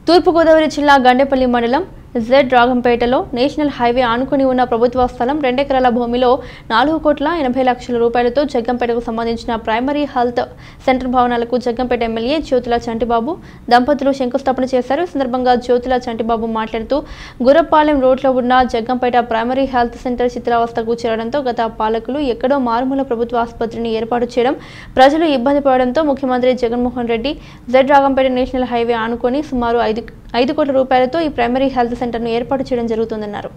తూర్పుగోదావరి జిల్లా గండేపల్లి మండలం Z రాగంపేటలో national highway ఆనుకుని ఉన్న ప్రభుత్వ స్థలం రెండెకరాల భూమిలో నాలుగు కోట్ల ఎనభై లక్షల రూపాయలతో జగ్గంపేటకు సంబంధించిన ప్రైమరీ హెల్త్ సెంటర్ భవనాలకు జగ్గంపేట ఎమ్మెల్యే జ్యోతుల చంటిబాబు దంపతులు శంకుస్థాపన చేశారు ఈ సందర్భంగా జ్యోతుల చంటిబాబు మాట్లాడుతూ గుర్రపాలెం రోడ్లో ఉన్న జగ్గంపేట ప్రైమరీ హెల్త్ సెంటర్ చిత్రావస్థకు చేరడంతో గత పాలకులు ఎక్కడో మారుమూల ప్రభుత్వ ఆసుపత్రిని ఏర్పాటు చేయడం ప్రజలు ఇబ్బంది పడడంతో ముఖ్యమంత్రి Jaganmohan Reddy Z Ragampeta national highway ఆనుకొని సుమారు ఐదు ఐదు కోట్ల రూపాయలతో ఈ ప్రైమరీ హెల్త్ సెంటర్ను ఏర్పాటు చేయడం జరుగుతుందన్నారు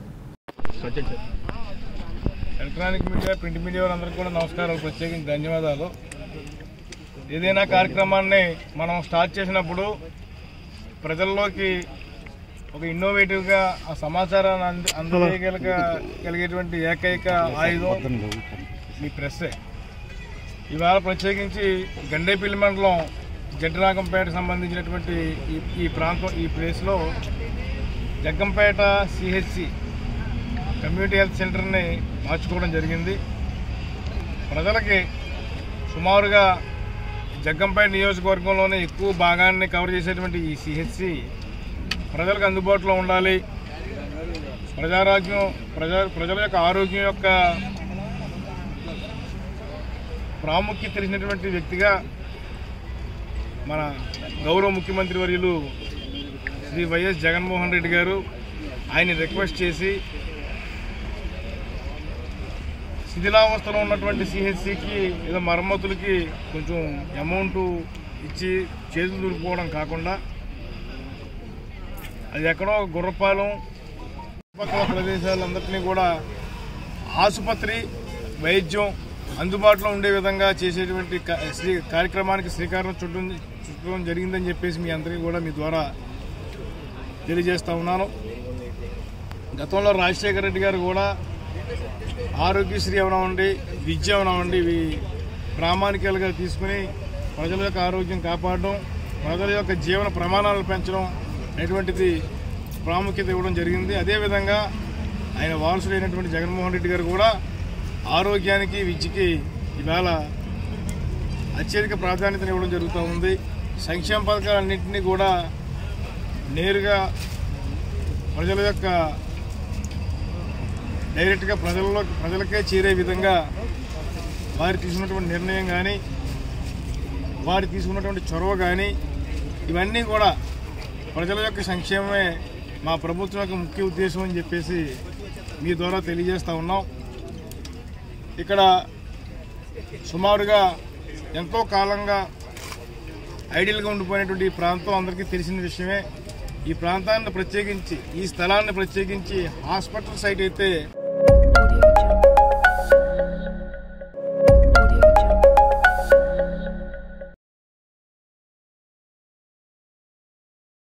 ఎలక్ట్రానిక్ మీడియా ప్రింట్ మీడియా వారందరికీ కూడా నమస్కారాలు ప్రత్యేకించి ధన్యవాదాలు ఏదైనా కార్యక్రమాన్ని మనం స్టార్ట్ చేసినప్పుడు ప్రజల్లోకి ఒక ఇన్నోవేటివ్గా ఆ సమాచారాన్ని అంది అందజేయగలిగ కలిగేటువంటి ఏకైక ఆయుధం మీ ప్రెస్సే ఇవాళ ప్రత్యేకించి గండేపల్లి మండలం జడ్రాగంపేట సంబంధించినటువంటి ఈ ఈ ప్రాంతం ఈ ప్లేస్లో జగ్గంపేట సిహెచ్సి కమ్యూనిటీ హెల్త్ సెంటర్ని మార్చుకోవడం జరిగింది ప్రజలకి సుమారుగా జగ్గంపేట నియోజకవర్గంలోనే ఎక్కువ భాగాన్ని కవర్ చేసేటువంటి ఈ సిహెచ్సి ప్రజలకు అందుబాటులో ఉండాలి ప్రజారాజ్యం ప్రజా ప్రజల యొక్క ఆరోగ్యం యొక్క ప్రాముఖ్యత తెలిసినటువంటి వ్యక్తిగా మన గౌరవ ముఖ్యమంత్రి వర్యులు శ్రీ వైఎస్ జగన్మోహన్ రెడ్డి గారు ఆయన రిక్వెస్ట్ చేసి శిథిలావస్థలో ఉన్నటువంటి సిహెచ్సికి ఏదో మరమ్మతులకి కొంచెం అమౌంట్ ఇచ్చి చేతులు దులుపుకోవడం కాకుండా అది ఎక్కడో గుర్రపాలెం చుట్టుపక్కల ప్రదేశాలందరినీ కూడా ఆసుపత్రి వైద్యం అందుబాటులో ఉండే విధంగా చేసేటువంటి కా- శ్రీ కార్యక్రమానికి శ్రీకారం చుట్టడం చుట్టడం జరిగిందని చెప్పేసి మీ అందరికీ కూడా మీ ద్వారా తెలియజేస్తా ఉన్నాను గతంలో రాజశేఖర రెడ్డి గారు కూడా ఆరోగ్యశ్రీ అవనవండి విద్య అవనవండి ఇవి ప్రామాణికాలుగా తీసుకుని ప్రజల యొక్క ఆరోగ్యం కాపాడడం ప్రజల యొక్క జీవన ప్రమాణాలను పెంచడం అనేటువంటిది ప్రాముఖ్యత ఇవ్వడం జరిగింది అదేవిధంగా ఆయన వారసుడైనటువంటి జగన్మోహన్ రెడ్డి గారు కూడా ఆరోగ్యానికి విద్యకి ఇవాళ అత్యధిక ప్రాధాన్యతను ఇవ్వడం జరుగుతూ ఉంది సంక్షేమ పథకాలన్నింటినీ కూడా నేరుగా ప్రజల యొక్క డైరెక్ట్గా ప్రజల్లో ప్రజలకే చేరే విధంగా వారు తీసుకున్నటువంటి నిర్ణయం కానీ వారు తీసుకున్నటువంటి చొరవ కానీ ఇవన్నీ కూడా ప్రజల యొక్క సంక్షేమమే మా ప్రభుత్వం యొక్క ముఖ్య ఉద్దేశం అని చెప్పేసి మీ ద్వారా తెలియజేస్తూ ఉన్నాం ఇక్కడ సుమారుగా ఎంతో కాలంగా ఐడియల్గా ఉండిపోయినటువంటి ఈ ప్రాంతం అందరికీ తెలిసిన విషయమే ఈ ప్రాంతాన్ని ప్రత్యేకించి ఈ స్థలాన్ని ప్రత్యేకించి హాస్పిటల్ సైట్ అయితే